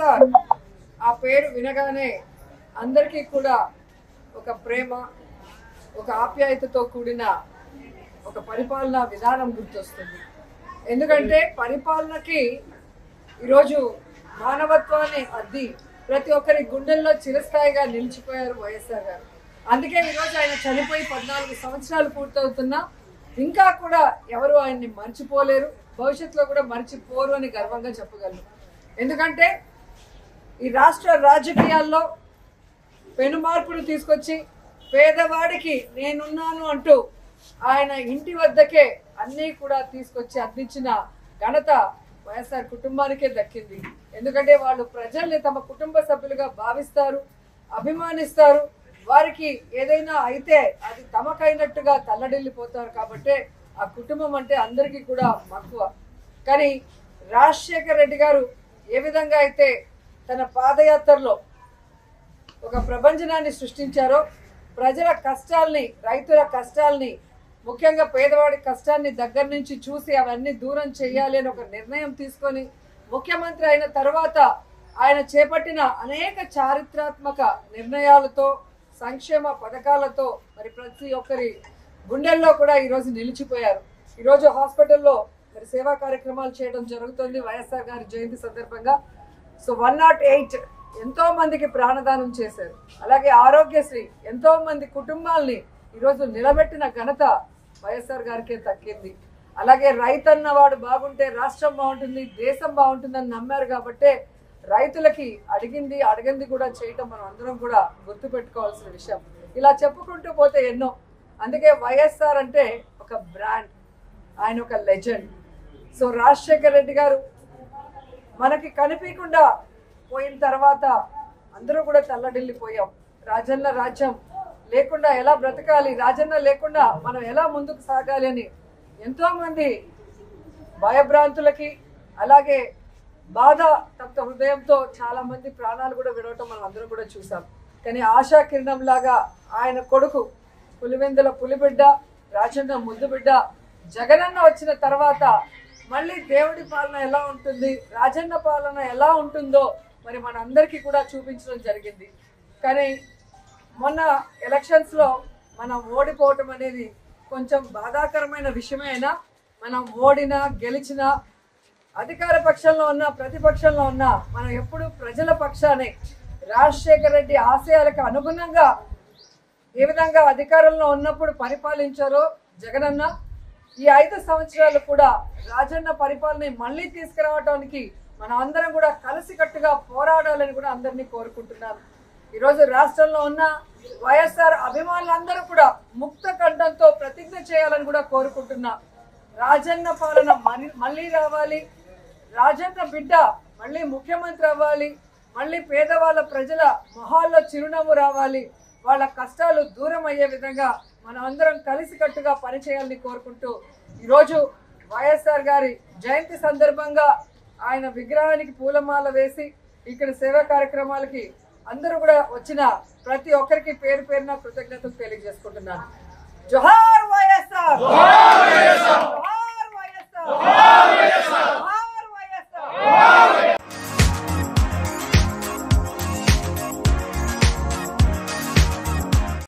వైఎస్ఆర్ ఆ పేరు వినగానే అందరికీ కూడా ఒక ప్రేమ ఒక ఆప్యాయతతో కూడిన ఒక పరిపాలనా విధానం గుర్తొస్తుంది ఎందుకంటే పరిపాలనకి ఈరోజు మానవత్వాన్ని అద్ది ప్రతి ఒక్కరి గుండెల్లో చిరస్థాయిగా నిలిచిపోయారు వైఎస్ఆర్ గారు అందుకే ఈరోజు ఆయన చనిపోయి పద్నాలుగు సంవత్సరాలు పూర్తవుతున్నా ఇంకా కూడా ఎవరు ఆయన్ని మర్చిపోలేరు భవిష్యత్తులో కూడా మర్చిపోరు అని గర్వంగా చెప్పగలను ఎందుకంటే ఈ రాష్ట్ర రాజకీయాల్లో పెను మార్పులు తీసుకొచ్చి పేదవాడికి నేనున్నాను అంటూ ఆయన ఇంటి వద్దకే అన్నీ కూడా తీసుకొచ్చి అందించిన ఘనత వైఎస్ఆర్ కుటుంబానికే దక్కింది ఎందుకంటే వాళ్ళు ప్రజల్ని తమ కుటుంబ సభ్యులుగా భావిస్తారు అభిమానిస్తారు వారికి ఏదైనా అయితే అది తమకైనట్టుగా తల్లడిల్లిపోతారు కాబట్టి ఆ కుటుంబం అంటే అందరికీ కూడా మక్కువ కానీ రాజశేఖర రెడ్డి గారు ఏ విధంగా అయితే తన పాదయాత్రలో ఒక ప్రపంచనాన్ని సృష్టించారో ప్రజల కష్టాల్ని రైతుల కష్టాల్ని ముఖ్యంగా పేదవాడి కష్టాన్ని దగ్గర నుంచి చూసి అవన్నీ దూరం చేయాలి అని ఒక నిర్ణయం తీసుకొని ముఖ్యమంత్రి అయిన తర్వాత ఆయన చేపట్టిన అనేక చారిత్రాత్మక నిర్ణయాలతో సంక్షేమ పథకాలతో మరి ప్రతి ఒక్కరి గుండెల్లో కూడా ఈరోజు నిలిచిపోయారు ఈరోజు హాస్పిటల్లో మరి సేవా కార్యక్రమాలు చేయడం జరుగుతుంది వైఎస్ఆర్ గారి జయంతి సందర్భంగా సో వన్ నాట్ ఎయిట్ ఎంతో మందికి ప్రాణదానం చేశారు అలాగే ఆరోగ్యశ్రీ ఎంతో మంది కుటుంబాల్ని ఈరోజు నిలబెట్టిన ఘనత వైఎస్ఆర్ గారికే దక్కింది అలాగే రైతన్న వాడు బాగుంటే రాష్ట్రం బాగుంటుంది దేశం బాగుంటుందని నమ్మారు కాబట్టే రైతులకి అడిగింది అడిగింది కూడా చేయటం మనం అందరం కూడా గుర్తుపెట్టుకోవాల్సిన విషయం ఇలా చెప్పుకుంటూ పోతే ఎన్నో అందుకే వైఎస్ఆర్ అంటే ఒక బ్రాండ్ ఆయన ఒక లెజెండ్ సో రాజశేఖర్ రెడ్డి గారు మనకి కనిపించకుండా పోయిన తర్వాత అందరూ కూడా తల్లడిల్లిపోయాం రాజన్న రాజ్యం లేకుండా ఎలా బ్రతకాలి రాజన్న లేకుండా మనం ఎలా ముందుకు సాగాలి అని ఎంతో మంది భయభ్రాంతులకి అలాగే బాధ తప్త హృదయంతో చాలా మంది ప్రాణాలు కూడా విడవటం మనం అందరం కూడా చూసాం కానీ ఆశా కిరణం లాగా ఆయన కొడుకు పులివెందుల పులిబిడ్డ రాజన్న ముద్దు బిడ్డ జగనన్న వచ్చిన తర్వాత మళ్ళీ దేవుడి పాలన ఎలా ఉంటుంది రాజన్న పాలన ఎలా ఉంటుందో మరి మనందరికీ కూడా చూపించడం జరిగింది కానీ మొన్న ఎలక్షన్స్లో మనం ఓడిపోవటం అనేది కొంచెం బాధాకరమైన విషయమే అయినా మనం ఓడినా గెలిచినా అధికార పక్షంలో ఉన్న ప్రతిపక్షంలో ఉన్న మనం ఎప్పుడు ప్రజల పక్షానే రాజశేఖర రెడ్డి ఆశయాలకు అనుగుణంగా ఏ విధంగా అధికారంలో ఉన్నప్పుడు పరిపాలించారో జగనన్న ఈ ఐదు సంవత్సరాలు కూడా రాజన్న పరిపాలన మళ్ళీ తీసుకురావడానికి మనం అందరం కూడా కలిసికట్టుగా పోరాడాలని కూడా అందరినీ కోరుకుంటున్నాను ఈరోజు రాష్ట్రంలో ఉన్న వైఎస్ఆర్ అభిమానులందరూ కూడా ముక్త కంఠంతో ప్రతిజ్ఞ చేయాలని కూడా కోరుకుంటున్నా రాజన్న పాలన మని- మళ్ళీ రావాలి రాజన్న బిడ్డ మళ్ళీ ముఖ్యమంత్రి అవ్వాలి మళ్ళీ పేదవాళ్ళ ప్రజల మొహాల్లో చిరునవ్వు రావాలి వాళ్ళ కష్టాలు దూరం అయ్యే విధంగా మనం అందరం కలిసికట్టుగా పనిచేయాలని కోరుకుంటూ ఈరోజు వైఎస్ఆర్ గారి జయంతి సందర్భంగా ఆయన విగ్రహానికి పూలమాల వేసి ఇక్కడ సేవా కార్యక్రమాలకి అందరూ కూడా వచ్చిన ప్రతి ఒక్కరికి పేరు పేరున కృతజ్ఞతలు తెలియజేసుకుంటున్నాను జోహార్ వైఎస్ఆర్ జోహార్ వైఎస్ఆర్